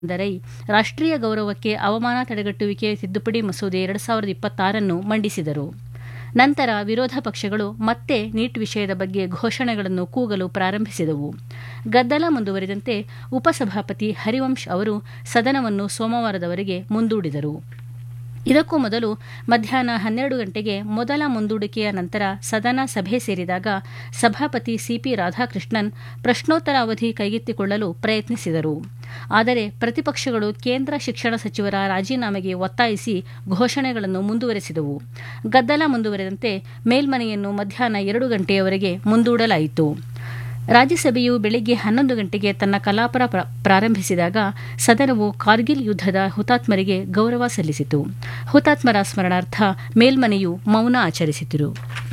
ದರೈ ರಾಷ್ಟ್ರೀಯ ಗೌರವಕ್ಕೆ ಅವಮಾನ ತಡೆಗಟ್ಟುವಿಕೆ ತಿದ್ದುಪಡಿ ಮಸೂದೆ ಎರಡು ಸಾವಿರದ ಇಪ್ಪತ್ತಾರನ್ನು ಮಂಡಿಸಿದರು ನಂತರ ವಿರೋಧ ಪಕ್ಷಗಳು ಮತ್ತೆ ನೀಟ್ ವಿಷಯದ ಬಗ್ಗೆ ಘೋಷಣೆಗಳನ್ನು ಕೂಗಲು ಪ್ರಾರಂಭಿಸಿದವು ಗದ್ದಲ ಮುಂದುವರಿದಂತೆ ಉಪಸಭಾಪತಿ ಹರಿವಂಶ್ ಅವರು ಸದನವನ್ನು ಸೋಮವಾರದವರೆಗೆ ಮುಂದೂಡಿದರು ಇದಕ್ಕೂ ಮೊದಲು ಮಧ್ಯಾಹ್ನ ಹನ್ನೆರಡು ಗಂಟೆಗೆ ಮೊದಲ ಮುಂದೂಡಿಕೆಯ ನಂತರ ಸದನ ಸಭೆ ಸೇರಿದಾಗ ಸಭಾಪತಿ ಸಿಪಿ ರಾಧಾಕೃಷ್ಣನ್ ಪ್ರಶ್ನೋತ್ತರ ಅವಧಿ ಕೈಗೆತ್ತಿಕೊಳ್ಳಲು ಪ್ರಯತ್ನಿಸಿದರು ಆದರೆ ಪ್ರತಿಪಕ್ಷಗಳು ಕೇಂದ್ರ ಶಿಕ್ಷಣ ಸಚಿವರ ರಾಜೀನಾಮೆಗೆ ಒತ್ತಾಯಿಸಿ ಘೋಷಣೆಗಳನ್ನು ಮುಂದುವರೆಸಿದವು ಗದ್ದಲ ಮುಂದುವರೆದಂತೆ ಮೇಲ್ಮನೆಯನ್ನು ಮಧ್ಯಾಹ್ನ ಎರಡು ಗಂಟೆಯವರೆಗೆ ಮುಂದೂಡಲಾಯಿತು ರಾಜ್ಯಸಭೆಯು ಬೆಳಗ್ಗೆ ಹನ್ನೊಂದು ಗಂಟೆಗೆ ತನ್ನ ಕಲಾಪ ಪ್ರಾರಂಭಿಸಿದಾಗ ಸದನವು ಕಾರ್ಗಿಲ್ ಯುದ್ದದ ಹುತಾತ್ಮರಿಗೆ ಗೌರವ ಸಲ್ಲಿಸಿತು ಹುತಾತ್ಮರ ಸ್ಮರಣಾರ್ಥ ಮೇಲ್ಮನೆಯು ಮೌನ ಆಚರಿಸಿತು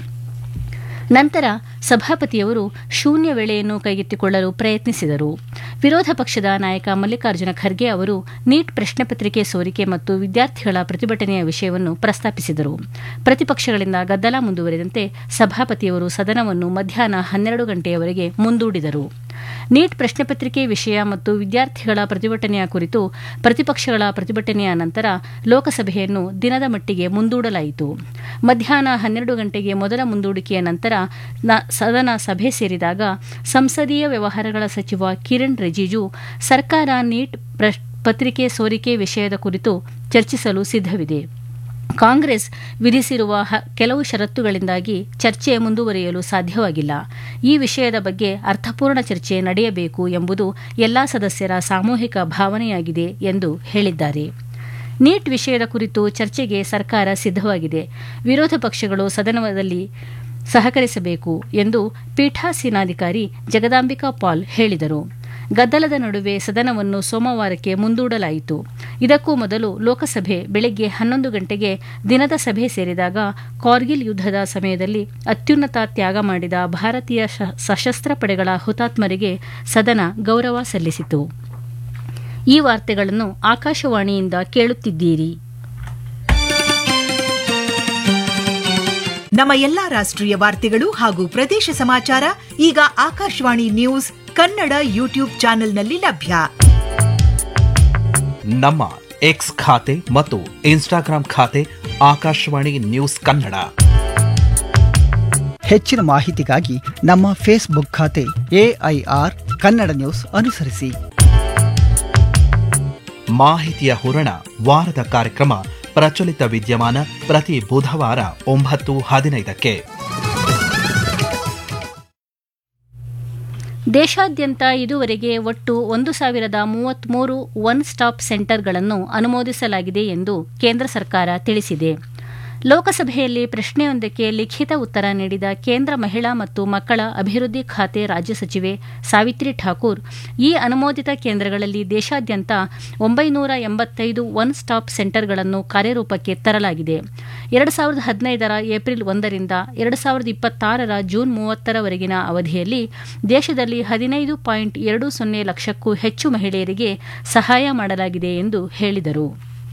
ನಂತರ ಸಭಾಪತಿಯವರು ಶೂನ್ಯ ವೇಳೆಯನ್ನು ಕೈಗೆತ್ತಿಕೊಳ್ಳಲು ಪ್ರಯತ್ನಿಸಿದರು ವಿರೋಧ ಪಕ್ಷದ ನಾಯಕ ಮಲ್ಲಿಕಾರ್ಜುನ ಖರ್ಗೆ ಅವರು ನೀಟ್ ಪ್ರಶ್ನೆ ಪತ್ರಿಕೆ ಸೋರಿಕೆ ಮತ್ತು ವಿದ್ಯಾರ್ಥಿಗಳ ಪ್ರತಿಭಟನೆಯ ವಿಷಯವನ್ನು ಪ್ರಸ್ತಾಪಿಸಿದರು ಪ್ರತಿಪಕ್ಷಗಳಿಂದ ಗದ್ದಲ ಮುಂದುವರೆದಂತೆ ಸಭಾಪತಿಯವರು ಸದನವನ್ನು ಮಧ್ಯಾಹ್ನ ಹನ್ನೆರಡು ಗಂಟೆಯವರೆಗೆ ಮುಂದೂಡಿದರು ನೀಟ್ ಪ್ರಶ್ನೆ ಪತ್ರಿಕೆ ವಿಷಯ ಮತ್ತು ವಿದ್ಯಾರ್ಥಿಗಳ ಪ್ರತಿಭಟನೆಯ ಕುರಿತು ಪ್ರತಿಪಕ್ಷಗಳ ಪ್ರತಿಭಟನೆಯ ನಂತರ ಲೋಕಸಭೆಯನ್ನು ದಿನದ ಮಟ್ಟಿಗೆ ಮುಂದೂಡಲಾಯಿತು ಮಧ್ಯಾಹ್ನ ಹನ್ನೆರಡು ಗಂಟೆಗೆ ಮೊದಲ ಮುಂದೂಡಿಕೆಯ ನಂತರ ಸದನ ಸಭೆ ಸೇರಿದಾಗ ಸಂಸದೀಯ ವ್ಯವಹಾರಗಳ ಸಚಿವ ಕಿರಣ್ ರಿಜಿಜು ಸರ್ಕಾರ ನೀಟ್ ಪತ್ರಿಕೆ ಸೋರಿಕೆ ವಿಷಯದ ಕುರಿತು ಚರ್ಚಿಸಲು ಸಿದ್ದವಿದೆ ಕಾಂಗ್ರೆಸ್ ವಿಧಿಸಿರುವ ಕೆಲವು ಷರತ್ತುಗಳಿಂದಾಗಿ ಚರ್ಚೆ ಮುಂದುವರಿಯಲು ಸಾಧ್ಯವಾಗಿಲ್ಲ ಈ ವಿಷಯದ ಬಗ್ಗೆ ಅರ್ಥಪೂರ್ಣ ಚರ್ಚೆ ನಡೆಯಬೇಕು ಎಂಬುದು ಎಲ್ಲಾ ಸದಸ್ಯರ ಸಾಮೂಹಿಕ ಭಾವನೆಯಾಗಿದೆ ಎಂದು ಹೇಳಿದ್ದಾರೆ ನೀಟ್ ವಿಷಯದ ಕುರಿತು ಚರ್ಚೆಗೆ ಸರ್ಕಾರ ಸಿದ್ದವಾಗಿದೆ ವಿರೋಧ ಪಕ್ಷಗಳು ಸದನದಲ್ಲಿ ಸಹಕರಿಸಬೇಕು ಎಂದು ಪೀಠಾಸೀನಾಧಿಕಾರಿ ಜಗದಾಂಬಿಕಾ ಪಾಲ್ ಹೇಳಿದರು ಗದ್ದಲದ ನಡುವೆ ಸದನವನ್ನು ಸೋಮವಾರಕ್ಕೆ ಮುಂದೂಡಲಾಯಿತು ಇದಕ್ಕೂ ಮೊದಲು ಲೋಕಸಭೆ ಬೆಳಗ್ಗೆ ಹನ್ನೊಂದು ಗಂಟೆಗೆ ದಿನದ ಸಭೆ ಸೇರಿದಾಗ ಕಾರ್ಗಿಲ್ ಯುದ್ದದ ಸಮಯದಲ್ಲಿ ಅತ್ಯುನ್ನತ ತ್ಯಾಗ ಮಾಡಿದ ಭಾರತೀಯ ಸಶಸ್ತ್ರ ಪಡೆಗಳ ಹುತಾತ್ಮರಿಗೆ ಸದನ ಗೌರವ ಸಲ್ಲಿಸಿತು ಈ ವಾರ್ತೆಗಳನ್ನು ಆಕಾಶವಾಣಿಯಿಂದ ಕೇಳುತ್ತಿದ್ದೀರಿ ನಮ್ಮ ಎಲ್ಲಾ ರಾಷ್ಟ್ರೀಯ ವಾರ್ತೆಗಳು ಹಾಗೂ ಪ್ರದೇಶ ಸಮಾಚಾರ ಈಗ ಆಕಾಶವಾಣಿ ನ್ಯೂಸ್ ಕನ್ನಡ ಯೂಟ್ಯೂಬ್ ಚಾನೆಲ್ನಲ್ಲಿ ಲಭ್ಯ ನಮ್ಮ ಎಕ್ಸ್ ಖಾತೆ ಮತ್ತು ಇನ್ಸ್ಟಾಗ್ರಾಂ ಖಾತೆ ಆಕಾಶವಾಣಿ ನ್ಯೂಸ್ ಕನ್ನಡ ಹೆಚ್ಚಿನ ಮಾಹಿತಿಗಾಗಿ ನಮ್ಮ ಫೇಸ್ಬುಕ್ ಖಾತೆ ಎಐಆರ್ ಕನ್ನಡ ನ್ಯೂಸ್ ಅನುಸರಿಸಿ ಮಾಹಿತಿಯ ಹೂರಣ ವಾರದ ಕಾರ್ಯಕ್ರಮ ಪ್ರಚಲಿತ ವಿದ್ಯಮಾನ ಪ್ರತಿ ಬುಧವಾರ ಒಂಬತ್ತು ಹದಿನೈದಕ್ಕೆ ದೇಶಾದ್ಯಂತ ಇದುವರೆಗೆ ಒಟ್ಟು ಒಂದು ಸಾವಿರದ ಮೂವತ್ಮೂರು ಒನ್ ಸ್ಟಾಪ್ ಸೆಂಟರ್ಗಳನ್ನು ಅನುಮೋದಿಸಲಾಗಿದೆ ಎಂದು ಕೇಂದ್ರ ಸರ್ಕಾರ ತಿಳಿಸಿದೆ ಲೋಕಸಭೆಯಲ್ಲಿ ಪ್ರಶ್ನೆಯೊಂದಕ್ಕೆ ಲಿಖಿತ ಉತ್ತರ ನೀಡಿದ ಕೇಂದ್ರ ಮಹಿಳಾ ಮತ್ತು ಮಕ್ಕಳ ಅಭಿವೃದ್ಧಿ ಖಾತೆ ರಾಜ್ಯ ಸಚಿವೆ ಸಾವಿತ್ರಿ ಠಾಕೂರ್ ಈ ಅನುಮೋದಿತ ಕೇಂದ್ರಗಳಲ್ಲಿ ದೇಶಾದ್ಯಂತ ಒಂಬೈನೂರ ಎಂಬತ್ತೈದು ಒನ್ ಸ್ಟಾಪ್ ಸೆಂಟರ್ಗಳನ್ನು ಕಾರ್ಯರೂಪಕ್ಕೆ ತರಲಾಗಿದೆ ಎರಡು ಸಾವಿರದ ಹದಿನೈದರ ಏಪ್ರಿಲ್ ಒಂದರಿಂದ ಎರಡು ಸಾವಿರದ ಇಪ್ಪತ್ತಾರರ ಜೂನ್ ಮೂವತ್ತರವರೆಗಿನ ಅವಧಿಯಲ್ಲಿ ದೇಶದಲ್ಲಿ ಹದಿನೈದು ಪಾಯಿಂಟ್ ಎರಡು ಸೊನ್ನೆ ಲಕ್ಷಕ್ಕೂ ಹೆಚ್ಚು ಮಹಿಳೆಯರಿಗೆ ಸಹಾಯ ಮಾಡಲಾಗಿದೆ ಎಂದು ಹೇಳಿದರು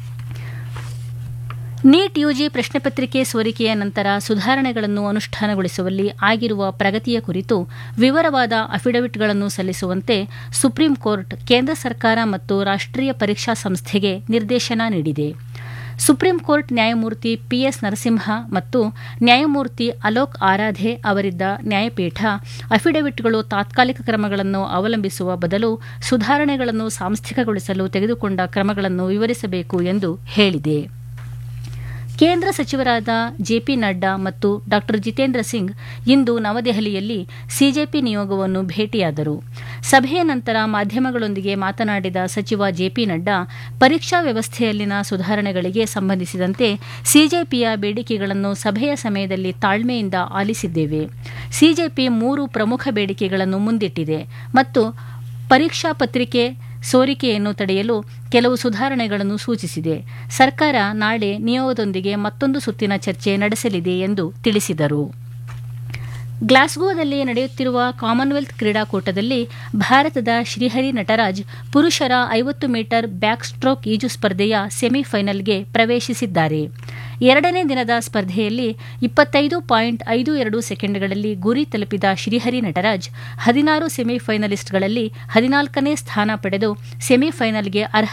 ನೀಟ್ ಯುಜಿ ಪ್ರಶ್ನೆ ಪತ್ರಿಕೆ ಸೋರಿಕೆಯ ನಂತರ ಸುಧಾರಣೆಗಳನ್ನು ಅನುಷ್ಠಾನಗೊಳಿಸುವಲ್ಲಿ ಆಗಿರುವ ಪ್ರಗತಿಯ ಕುರಿತು ವಿವರವಾದ ಅಫಿಡವಿಟ್ಗಳನ್ನು ಸಲ್ಲಿಸುವಂತೆ ಸುಪ್ರೀಂ ಕೋರ್ಟ್ ಕೇಂದ್ರ ಸರ್ಕಾರ ಮತ್ತು ರಾಷ್ಟ್ರೀಯ ಪರೀಕ್ಷಾ ಸಂಸ್ಥೆಗೆ ನಿರ್ದೇಶನ ನೀಡಿದೆ ಸುಪ್ರೀಂ ಕೋರ್ಟ್ ನ್ಯಾಯಮೂರ್ತಿ ಪಿಎಸ್ ನರಸಿಂಹ ಮತ್ತು ನ್ಯಾಯಮೂರ್ತಿ ಅಲೋಕ್ ಆರಾಧೆ ಅವರಿದ್ದ ನ್ಯಾಯಪೀಠ ಅಫಿಡವಿಟ್ಗಳು ತಾತ್ಕಾಲಿಕ ಕ್ರಮಗಳನ್ನು ಅವಲಂಬಿಸುವ ಬದಲು ಸುಧಾರಣೆಗಳನ್ನು ಸಾಂಸ್ಥಿಕಗೊಳಿಸಲು ತೆಗೆದುಕೊಂಡ ಕ್ರಮಗಳನ್ನು ವಿವರಿಸಬೇಕು ಎಂದು ಹೇಳಿದೆ ಕೇಂದ್ರ ಸಚಿವರಾದ ಜೆಪಿ ನಡ್ಡಾ ಮತ್ತು ಡಾ ಜಿತೇಂದ್ರ ಸಿಂಗ್ ಇಂದು ನವದೆಹಲಿಯಲ್ಲಿ ಸಿಜೆಪಿ ನಿಯೋಗವನ್ನು ಭೇಟಿಯಾದರು ಸಭೆಯ ನಂತರ ಮಾಧ್ಯಮಗಳೊಂದಿಗೆ ಮಾತನಾಡಿದ ಸಚಿವ ಜೆಪಿ ನಡ್ಡಾ ಪರೀಕ್ಷಾ ವ್ಯವಸ್ಥೆಯಲ್ಲಿನ ಸುಧಾರಣೆಗಳಿಗೆ ಸಂಬಂಧಿಸಿದಂತೆ ಸಿಜೆಪಿಯ ಬೇಡಿಕೆಗಳನ್ನು ಸಭೆಯ ಸಮಯದಲ್ಲಿ ತಾಳ್ಮೆಯಿಂದ ಆಲಿಸಿದ್ದೇವೆ ಸಿಜೆಪಿ ಮೂರು ಪ್ರಮುಖ ಬೇಡಿಕೆಗಳನ್ನು ಮುಂದಿಟ್ಟಿದೆ ಮತ್ತು ಪರೀಕ್ಷಾ ಪತ್ರಿಕೆ ಸೋರಿಕೆಯನ್ನು ತಡೆಯಲು ಕೆಲವು ಸುಧಾರಣೆಗಳನ್ನು ಸೂಚಿಸಿದೆ ಸರ್ಕಾರ ನಾಳೆ ನಿಯೋಗದೊಂದಿಗೆ ಮತ್ತೊಂದು ಸುತ್ತಿನ ಚರ್ಚೆ ನಡೆಸಲಿದೆ ಎಂದು ತಿಳಿಸಿದರು ಗ್ಲಾಸ್ಗೋದಲ್ಲಿ ನಡೆಯುತ್ತಿರುವ ಕಾಮನ್ವೆಲ್ತ್ ಕ್ರೀಡಾಕೂಟದಲ್ಲಿ ಭಾರತದ ಶ್ರೀಹರಿ ನಟರಾಜ್ ಪುರುಷರ ಐವತ್ತು ಮೀಟರ್ ಬ್ಯಾಕ್ ಸ್ಟ್ರೋಕ್ ಈಜು ಸ್ಪರ್ಧೆಯ ಸೆಮಿಫೈನಲ್ಗೆ ಪ್ರವೇಶಿಸಿದ್ದಾರೆ ಎರಡನೇ ದಿನದ ಸ್ಪರ್ಧೆಯಲ್ಲಿ ಇಪ್ಪತ್ತೈದು ಪಾಯಿಂಟ್ ಐದು ಎರಡು ಸೆಕೆಂಡ್ಗಳಲ್ಲಿ ಗುರಿ ತಲುಪಿದ ಶ್ರೀಹರಿ ನಟರಾಜ್ ಹದಿನಾರು ಸೆಮಿಫೈನಲಿಸ್ಟ್ಗಳಲ್ಲಿ ಹದಿನಾಲ್ಕನೇ ಸ್ಥಾನ ಪಡೆದು ಸೆಮಿಫೈನಲ್ಗೆ ಅರ್ಹತೆ